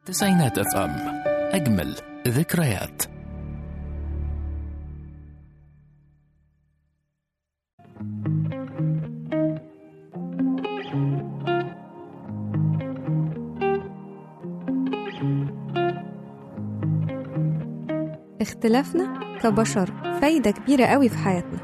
تسعينات اف ام اجمل ذكريات اختلافنا كبشر فايدة كبيرة قوي في حياتنا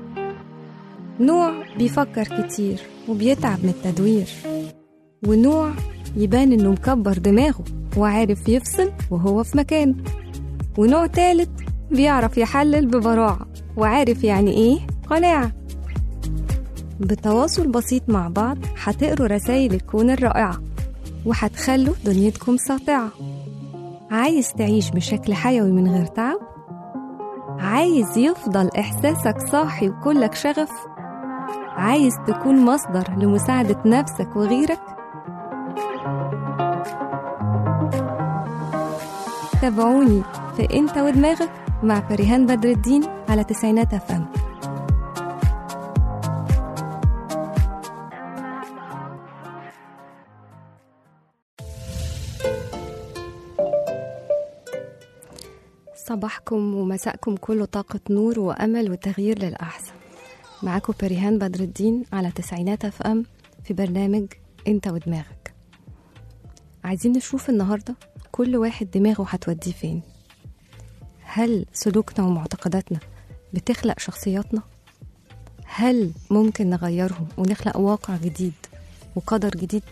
نوع بيفكر كتير وبيتعب من التدوير ونوع يبان انه مكبر دماغه وعارف يفصل وهو في مكانه ونوع تالت بيعرف يحلل ببراعة وعارف يعني ايه قناعة بتواصل بسيط مع بعض هتقروا رسايل الكون الرائعة وهتخلوا دنيتكم ساطعة عايز تعيش بشكل حيوي من غير تعب عايز يفضل إحساسك صاحي وكلك شغف عايز تكون مصدر لمساعدة نفسك وغيرك تابعوني في انت ودماغك مع فريهان بدر الدين على تسعينات افهم صباحكم ومساءكم كله طاقة نور وأمل وتغيير للأحسن معاكم فريهان بدر الدين على تسعينات اف ام في برنامج انت ودماغك عايزين نشوف النهارده كل واحد دماغه هتوديه فين هل سلوكنا ومعتقداتنا بتخلق شخصياتنا هل ممكن نغيرهم ونخلق واقع جديد وقدر جديد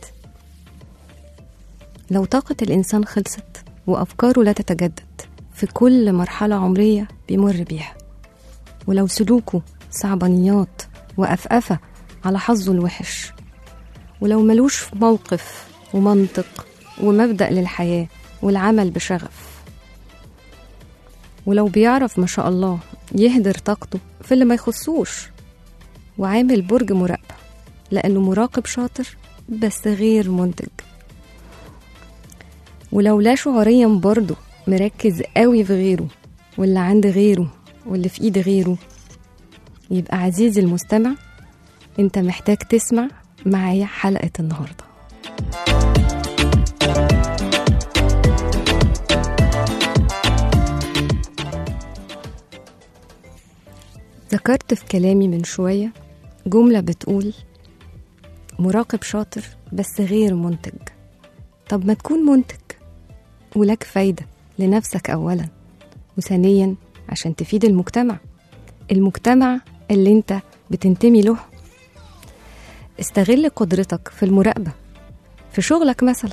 لو طاقة الإنسان خلصت وأفكاره لا تتجدد في كل مرحلة عمرية بيمر بيها ولو سلوكه صعبانيات وأفأفة على حظه الوحش ولو ملوش موقف ومنطق ومبدأ للحياة والعمل بشغف ولو بيعرف ما شاء الله يهدر طاقته في اللي ما يخصوش وعامل برج مراقبة لأنه مراقب شاطر بس غير منتج ولو لا شعوريا برضه مركز قوي في غيره واللي عند غيره واللي في ايد غيره يبقى عزيزي المستمع انت محتاج تسمع معايا حلقة النهارده ذكرت في كلامي من شوية جملة بتقول مراقب شاطر بس غير منتج طب ما تكون منتج ولك فايدة لنفسك أولا وثانيا عشان تفيد المجتمع المجتمع اللي انت بتنتمي له استغل قدرتك في المراقبة في شغلك مثلا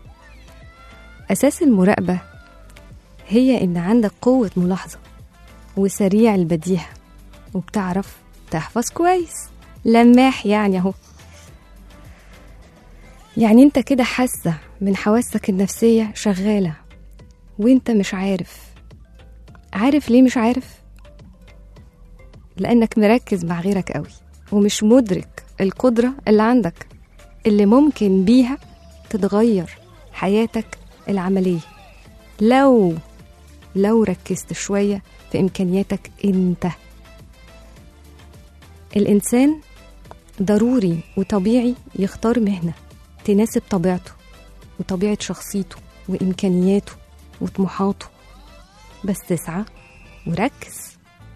أساس المراقبة هي إن عندك قوة ملاحظة وسريع البديهة وبتعرف تحفظ كويس لماح يعني اهو يعني انت كده حاسة من حواسك النفسية شغالة وانت مش عارف عارف ليه مش عارف لانك مركز مع غيرك قوي ومش مدرك القدرة اللي عندك اللي ممكن بيها تتغير حياتك العملية لو لو ركزت شوية في إمكانياتك أنت الإنسان ضروري وطبيعي يختار مهنة تناسب طبيعته وطبيعة شخصيته وإمكانياته وطموحاته بس تسعى وركز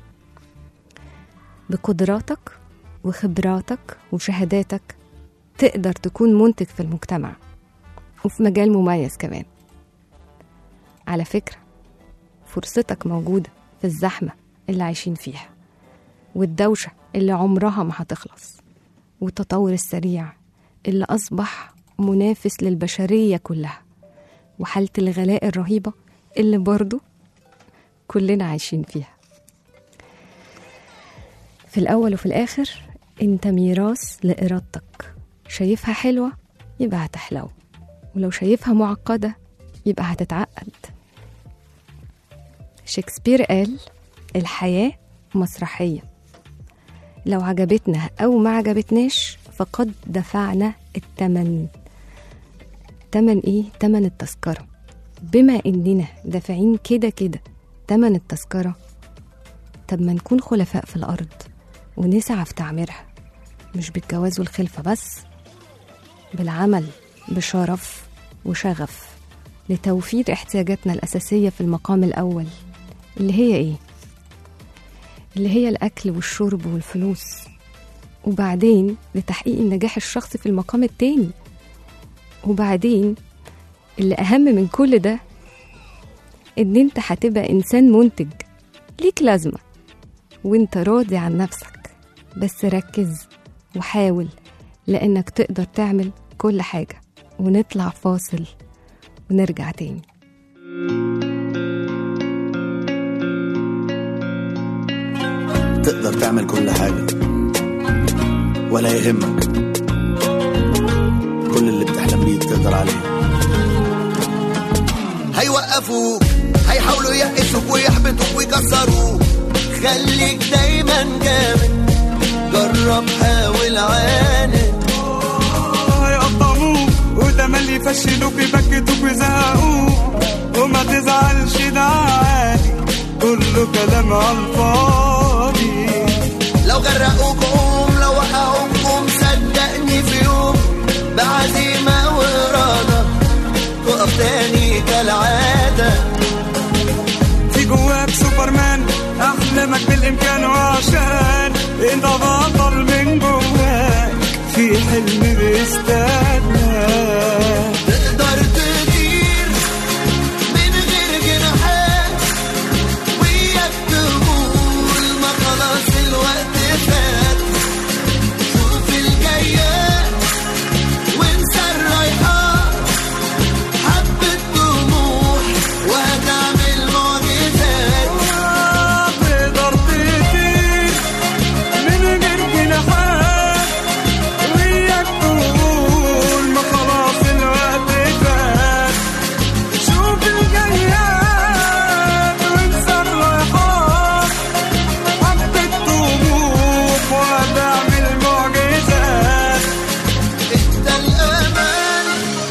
بقدراتك وخبراتك وشهاداتك تقدر تكون منتج في المجتمع وفي مجال مميز كمان على فكرة فرصتك موجودة في الزحمة اللي عايشين فيها والدوشة اللي عمرها ما هتخلص والتطور السريع اللي أصبح منافس للبشرية كلها وحالة الغلاء الرهيبة اللي برضو كلنا عايشين فيها في الأول وفي الآخر أنت ميراث لإرادتك شايفها حلوة يبقى هتحلو ولو شايفها معقدة يبقى هتتعقد شكسبير قال الحياة مسرحية لو عجبتنا أو ما عجبتناش فقد دفعنا التمن تمن إيه؟ تمن التذكرة بما إننا دافعين كده كده تمن التذكرة طب ما نكون خلفاء في الأرض ونسعى في تعميرها مش بالجواز والخلفة بس بالعمل بشرف وشغف لتوفير احتياجاتنا الأساسية في المقام الأول اللي هي إيه؟ اللي هي الأكل والشرب والفلوس وبعدين لتحقيق النجاح الشخصي في المقام التاني وبعدين اللي أهم من كل ده إن أنت هتبقى إنسان منتج ليك لازمة وأنت راضي عن نفسك بس ركز وحاول لأنك تقدر تعمل كل حاجة ونطلع فاصل ونرجع تاني تقدر تعمل كل حاجة ولا يهمك كل اللي بتحلم بيه تقدر عليه هيوقفوك هيحاولوا يقسوك ويحبطوك ويكسروك خليك دايما جامد جرب حاول عاند هيقطعوك وتملي يفشلوك يبكتوك ويزهقوك وما تزعلش ده عادي كله كلام على الفاضي لو غرقوك قوم لو وقعوك قوم صدقني في يوم بعزيمة وإرادة تقف تاني كالعادة في جواك سوبرمان احلامك بالامكان وعشان انت بطل من جواك في حلم بيستناك تقدر تطير من غير جناحات وياك تقول ما خلاص الوقت فات شوف الجايات وانسى الرايحات حبة طموح وهتعمل معجزات تقدر تطير من غير جناحات وياك تقول ما خلاص الوقت فات شوف الجياد وانسى الرايحات حبة طموح وهتعمل معجزات انت الأمان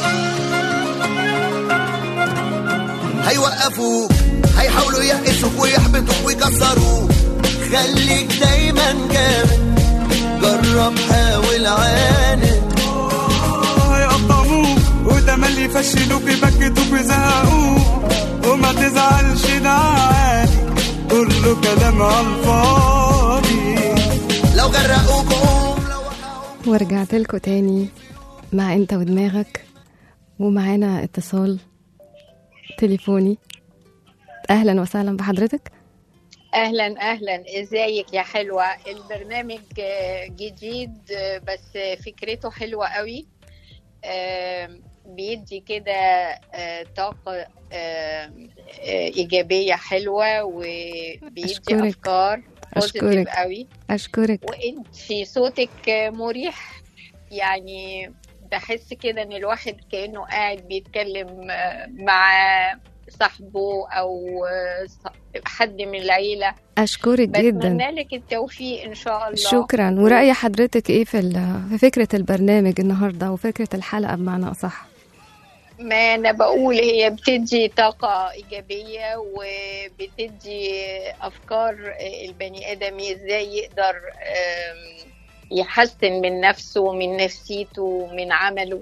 هيوقفوك هيحاولوا يقسوك ويحبطوك ويكسروك خليك دايما جامد جرب حاول عاند هيقطعوك وتملي يفشلوك يبكتوك ويزهقوك وما تزعلش ده عادي كله كلام على الفاضي لو غرقوك قوم لو وقعوك ورجعت لكم تاني مع انت ودماغك ومعانا اتصال تليفوني اهلا وسهلا بحضرتك اهلا اهلا ازيك يا حلوه البرنامج آه، جديد آه، بس فكرته حلوه قوي آه، بيدي كده آه، طاقه آه، آه، ايجابيه حلوه وبيدي أشكرك. افكار أشكرك. بوزيتيف قوي اشكرك وانت صوتك آه، مريح يعني بحس كده ان الواحد كانه قاعد بيتكلم آه، مع صاحبه او آه، ص- حد من العيله اشكرك جدا بتمنى لك التوفيق ان شاء الله شكرا ورأي حضرتك ايه في ال- في فكرة البرنامج النهاردة وفكرة الحلقة بمعنى أصح ما انا بقول هي بتدي طاقة ايجابية وبتدي افكار البني ادم ازاي يقدر آم، يحسن من نفسه ومن نفسيته ومن عمله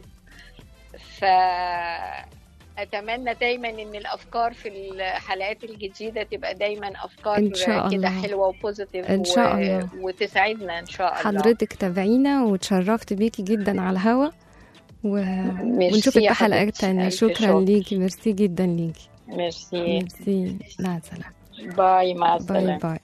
فأتمنى دايما ان الافكار في الحلقات الجديدة تبقى دايما افكار إن شاء كده الله. حلوة وبوزيتيف إن شاء الله. وتسعدنا ان شاء الله حضرتك تابعينا وتشرفت بيكي جدا على الهوا و... ميرسي ونشوفك يا في حلقات حبيبتي. تانية ألف شكرا شكر. ليكي ميرسي جدا ليكي ميرسي ميرسي مع السلامة باي مع باي السلامة باي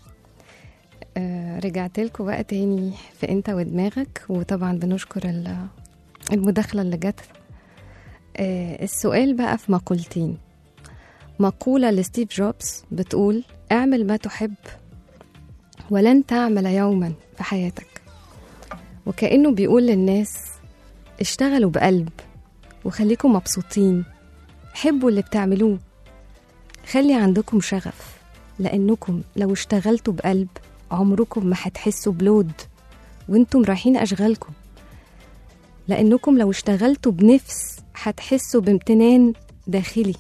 آه رجعت لكم بقى تاني في انت ودماغك وطبعا بنشكر ال- المداخلة اللي جت آه السؤال بقى في مقولتين مقولة لستيف جوبز بتقول اعمل ما تحب ولن تعمل يوما في حياتك وكأنه بيقول للناس اشتغلوا بقلب وخليكم مبسوطين حبوا اللي بتعملوه خلي عندكم شغف لأنكم لو اشتغلتوا بقلب عمركم ما هتحسوا بلود وانتم رايحين أشغالكم لأنكم لو اشتغلتوا بنفس هتحسوا بامتنان داخلي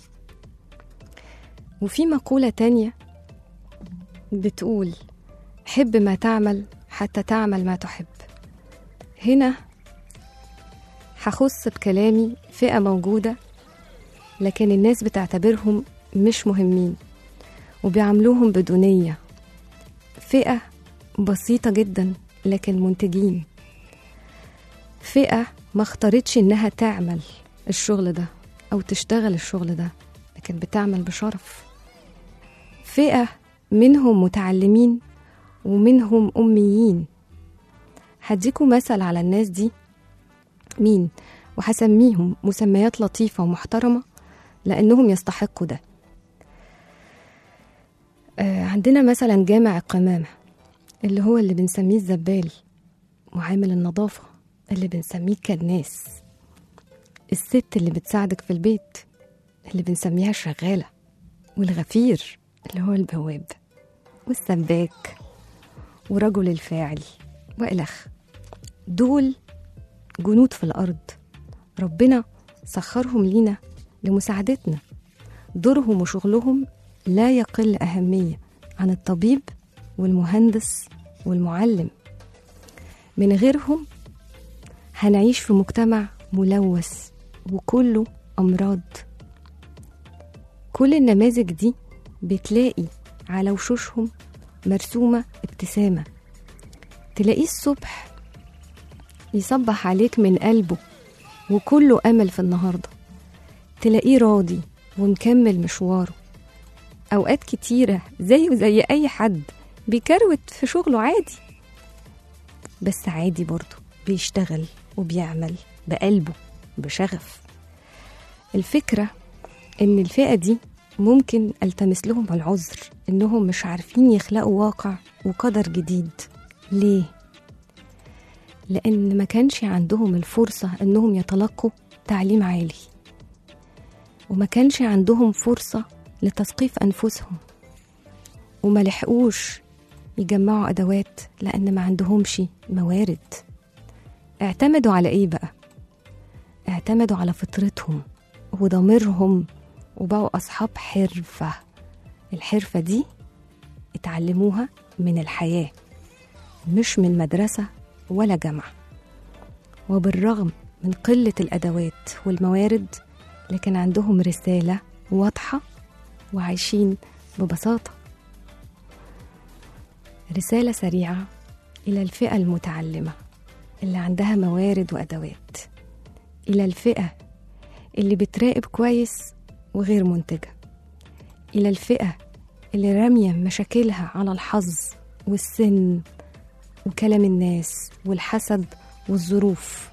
وفي مقولة تانية بتقول حب ما تعمل حتى تعمل ما تحب هنا هخص بكلامي فئة موجودة لكن الناس بتعتبرهم مش مهمين وبيعاملوهم بدونية فئة بسيطة جدا لكن منتجين فئة ما اختارتش انها تعمل الشغل ده او تشتغل الشغل ده لكن بتعمل بشرف فئة منهم متعلمين ومنهم أميين هديكوا مثل على الناس دي مين وهسميهم مسميات لطيفة ومحترمة لأنهم يستحقوا ده آه عندنا مثلا جامع القمامة اللي هو اللي بنسميه الزبال وعامل النظافة اللي بنسميه كناس الست اللي بتساعدك في البيت اللي بنسميها شغالة والغفير اللي هو البواب والسباك ورجل الفاعل وإلخ دول جنود في الأرض ربنا سخرهم لينا لمساعدتنا دورهم وشغلهم لا يقل أهمية عن الطبيب والمهندس والمعلم من غيرهم هنعيش في مجتمع ملوث وكله أمراض كل النماذج دي بتلاقي على وشوشهم مرسومة ابتسامة تلاقيه الصبح يصبح عليك من قلبه وكله أمل في النهاردة تلاقيه راضي ومكمل مشواره أوقات كتيرة زيه زي أي حد بيكروت في شغله عادي بس عادي برضه بيشتغل وبيعمل بقلبه بشغف الفكرة إن الفئة دي ممكن التمس لهم العذر انهم مش عارفين يخلقوا واقع وقدر جديد ليه لان ما كانش عندهم الفرصه انهم يتلقوا تعليم عالي وما كانش عندهم فرصه لتثقيف انفسهم وما لحقوش يجمعوا ادوات لان ما عندهمش موارد اعتمدوا على ايه بقى اعتمدوا على فطرتهم وضميرهم وبقوا أصحاب حرفة الحرفة دي اتعلموها من الحياة مش من مدرسة ولا جامعة وبالرغم من قلة الأدوات والموارد لكن عندهم رسالة واضحة وعايشين ببساطة رسالة سريعة إلى الفئة المتعلمة اللي عندها موارد وأدوات إلى الفئة اللي بتراقب كويس وغير منتجة إلى الفئة اللي رامية مشاكلها على الحظ والسن وكلام الناس والحسد والظروف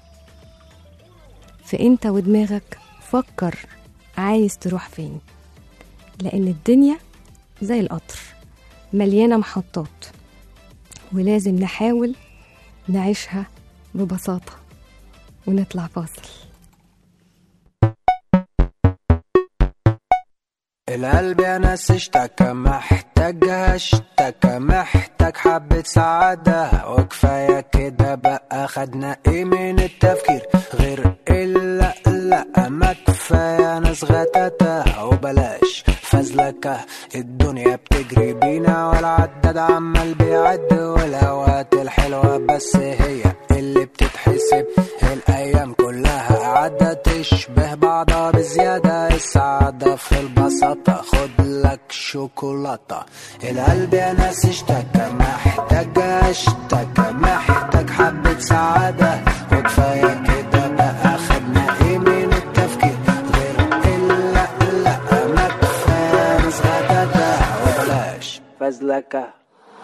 فأنت ودماغك فكر عايز تروح فين لأن الدنيا زي القطر مليانة محطات ولازم نحاول نعيشها ببساطة ونطلع فاصل القلب يا ناس اشتكى محتاج اشتكى محتاج حبة سعادة وكفاية كده بقى خدنا ايه من التفكير غير الا لا ما كفاية ناس غتاتة وبلاش فزلكة الدنيا بتجري بينا والعداد عمال بيعد والاوقات الحلوة بس هي اللي بتتحسب الايام كلها عدت تشبه بعضها بزيادة السعادة في البساطة خد لك شوكولاتة القلب يا ناس اشتكى محتاج اشتكى محتاج حبة سعادة وكفاية كده بقى خدنا ايه من التفكير غير الا لا ما كفاية ناس غداتة وبلاش فزلكة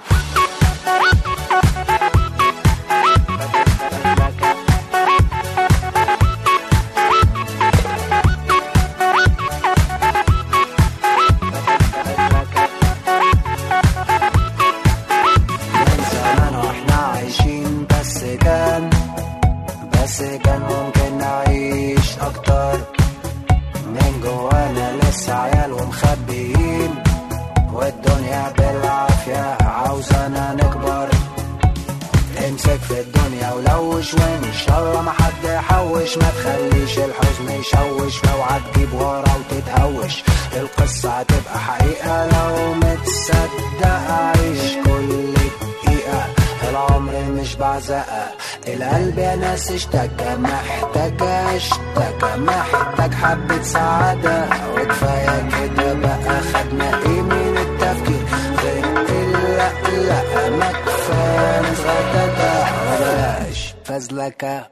من زمان واحنا عايشين بس كان بس كان ممكن نعيش اكتر من جوانا لسه عيال ومخبيين والدنيا بالعافية عاوزانا نكبر امسك في الدنيا ولوش وان شاء الله ما حد يحوش ما تخليش الحزن يشوش اوعى تجيب ورا وتتهوش القصة هتبقى حقيقة لو متصدق عيش كل دقيقة العمر مش بعزقة القلب يا ناس اشتكى محتاج اشتكى محتاج حبة سعادة وكفاية كده بقى خدنا ايه من التفكير غير لا لا ما كفاية نتغدى وبلاش فزلكة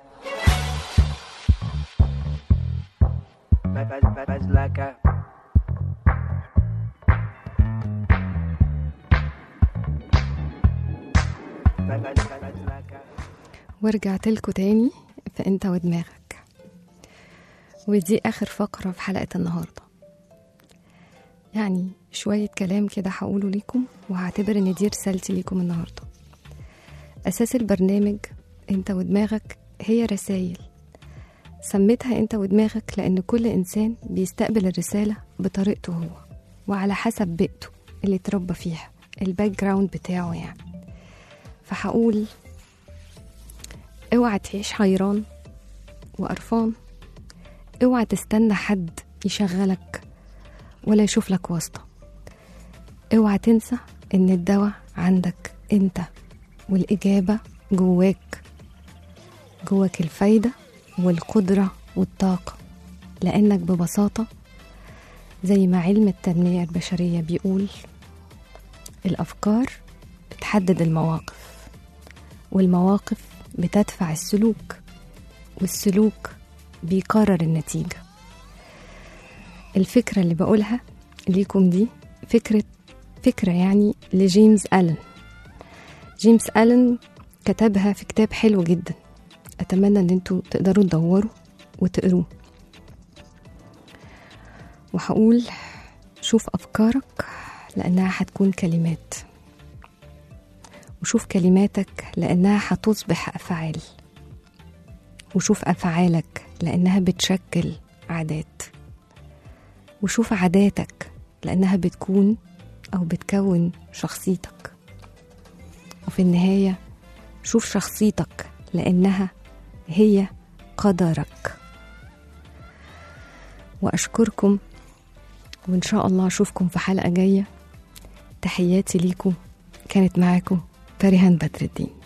فزلكة فزلكة ورجعت لكم تاني في انت ودماغك ودي اخر فقرة في حلقة النهاردة يعني شوية كلام كده هقوله ليكم وهعتبر ان دي رسالتي ليكم النهاردة اساس البرنامج انت ودماغك هي رسايل سميتها انت ودماغك لان كل انسان بيستقبل الرسالة بطريقته هو وعلى حسب بيئته اللي اتربى فيها الباك جراوند بتاعه يعني فهقول اوعى تعيش حيران وقرفان اوعى تستنى حد يشغلك ولا يشوف لك واسطة اوعى تنسى ان الدواء عندك انت والإجابة جواك جواك الفايدة والقدرة والطاقة لأنك ببساطة زي ما علم التنمية البشرية بيقول الأفكار بتحدد المواقف والمواقف بتدفع السلوك والسلوك بيقرر النتيجة الفكرة اللي بقولها ليكم دي فكرة فكرة يعني لجيمس ألن جيمس ألن كتبها في كتاب حلو جدا أتمنى أن انتوا تقدروا تدوروا وتقروه وهقول شوف أفكارك لأنها هتكون كلمات وشوف كلماتك لأنها هتصبح أفعال وشوف أفعالك لأنها بتشكل عادات وشوف عاداتك لأنها بتكون أو بتكون شخصيتك وفي النهاية شوف شخصيتك لأنها هي قدرك وأشكركم وإن شاء الله أشوفكم في حلقة جاية تحياتي ليكم كانت معاكم فريهان بدر الدين